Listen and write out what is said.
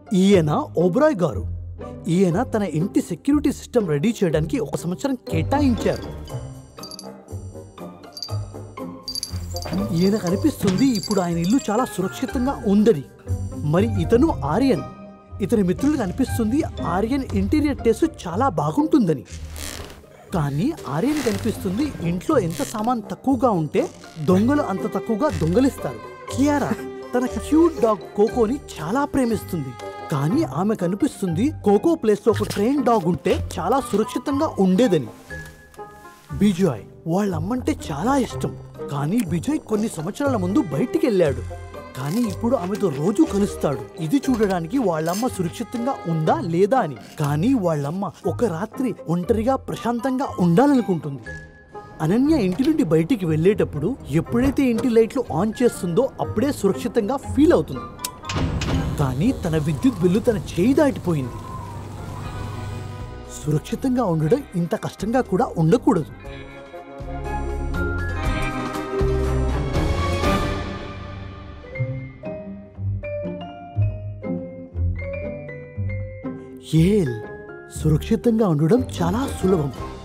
ఈయన ఓబ్రాయ్ గారు ఈయన తన ఇంటి సెక్యూరిటీ సిస్టమ్ రెడీ చేయడానికి ఒక సంవత్సరం కేటాయించారు ఈయన కనిపిస్తుంది ఇప్పుడు ఆయన ఇల్లు చాలా సురక్షితంగా ఉందని మరి ఇతను ఆర్యన్ ఇతని మిత్రులకు అనిపిస్తుంది ఆర్యన్ ఇంటీరియర్ టేస్ట్ చాలా బాగుంటుందని కానీ ఆర్యన్ కనిపిస్తుంది ఇంట్లో ఎంత సామాన్ తక్కువగా ఉంటే దొంగలు అంత తక్కువగా దొంగలిస్తారు కియారా తన క్యూట్ డాగ్ కోకోని చాలా ప్రేమిస్తుంది కానీ ఆమె కనిపిస్తుంది కోకో ప్లేస్ లో ఒక ట్రైన్ డాగ్ ఉంటే చాలా సురక్షితంగా ఉండేదని బిజాయ్ వాళ్ళ అమ్మంటే చాలా ఇష్టం కానీ బిజయ్ కొన్ని సంవత్సరాల ముందు బయటికి వెళ్ళాడు కానీ ఇప్పుడు ఆమెతో రోజు కలుస్తాడు ఇది చూడడానికి వాళ్ళమ్మ సురక్షితంగా ఉందా లేదా అని కానీ వాళ్ళమ్మ ఒక రాత్రి ఒంటరిగా ప్రశాంతంగా ఉండాలనుకుంటుంది అనన్య ఇంటి నుండి బయటికి వెళ్ళేటప్పుడు ఎప్పుడైతే ఇంటి లైట్లు ఆన్ చేస్తుందో అప్పుడే సురక్షితంగా ఫీల్ అవుతుంది కానీ తన విద్యుత్ బిల్లు తన చేయి దాటిపోయింది సురక్షితంగా ఉండడం ఇంత కష్టంగా కూడా ఉండకూడదు ఏల్ సురక్షితంగా ఉండడం చాలా సులభం